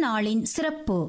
இந்நாளின் சிறப்பு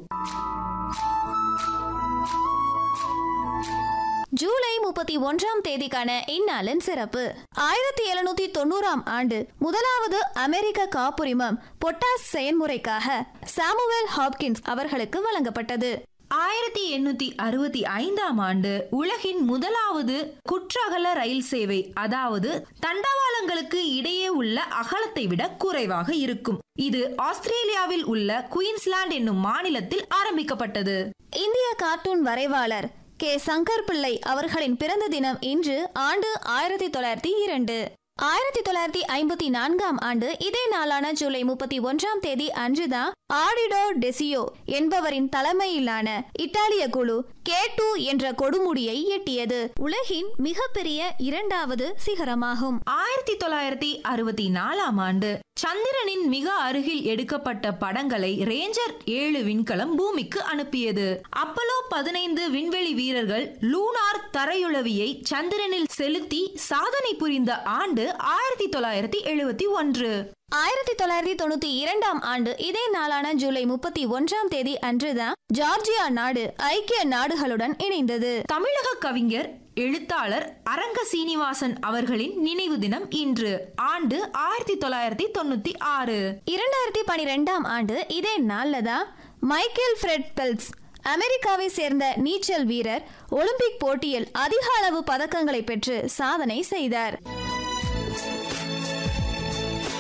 ஜூலை முப்பத்தி ஒன்றாம் தேதிக்கான இந்நாளின் சிறப்பு ஆயிரத்தி எழுநூத்தி தொண்ணூறாம் ஆண்டு முதலாவது அமெரிக்க காப்புரிமம் பொட்டாஸ் செயல்முறைக்காக சாமுவேல் ஹாப்கின்ஸ் அவர்களுக்கு வழங்கப்பட்டது ஆயிரத்தி எண்ணூத்தி அறுபத்தி ஐந்தாம் ஆண்டு உலகின் முதலாவது குற்றகல ரயில் சேவை அதாவது தண்டவாளங்களுக்கு இடையே உள்ள அகலத்தை விட குறைவாக இருக்கும் இது ஆஸ்திரேலியாவில் உள்ள குயின்ஸ்லாந்து என்னும் மாநிலத்தில் ஆரம்பிக்கப்பட்டது இந்திய கார்ட்டூன் வரைவாளர் கே சங்கர் பிள்ளை அவர்களின் பிறந்த தினம் இன்று ஆண்டு ஆயிரத்தி தொள்ளாயிரத்தி இரண்டு ஆயிரத்தி தொள்ளாயிரத்தி ஐம்பத்தி நான்காம் ஆண்டு இதே நாளான ஜூலை முப்பத்தி ஒன்றாம் தேதி அன்றுதான் ஆடிடோ டெசியோ என்பவரின் தலைமையிலான இத்தாலிய குழு கே டூ என்ற கொடுமுடியை எட்டியது உலகின் மிகப்பெரிய இரண்டாவது சிகரமாகும் ஆயிரத்தி தொள்ளாயிரத்தி அறுபத்தி நாலாம் ஆண்டு சந்திரனின் மிக அருகில் எடுக்கப்பட்ட படங்களை ரேஞ்சர் ஏழு விண்கலம் பூமிக்கு அனுப்பியது அப்பலோ பதினைந்து விண்வெளி வீரர்கள் லூனார் தரையுளவியை சந்திரனில் செலுத்தி சாதனை புரிந்த ஆண்டு ஆயிரத்தி தொள்ளாயிரத்தி எழுபத்தி ஒன்று ஆயிரத்தி தொள்ளாயிரத்தி தொண்ணூத்தி இரண்டாம் ஆண்டு இதே நாளான ஜூலை முப்பத்தி ஒன்றாம் தேதி அன்றுதான் ஜார்ஜியா நாடு ஐக்கிய நாடுகளுடன் இணைந்தது தமிழக கவிஞர் எழுத்தாளர் அரங்க சீனிவாசன் அவர்களின் நினைவு தினம் இன்று ஆண்டு ஆயிரத்தி தொள்ளாயிரத்தி தொண்ணூத்தி ஆறு இரண்டாயிரத்தி பனிரெண்டாம் ஆண்டு இதே நாள்ல தான் மைக்கேல் ஃப்ரெட் பெல்ஸ் அமெரிக்காவை சேர்ந்த நீச்சல் வீரர் ஒலிம்பிக் போட்டியில் அதிக அளவு பதக்கங்களை பெற்று சாதனை செய்தார்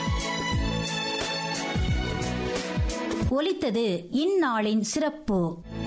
ஒலித்தது இந்நாளின் சிறப்பு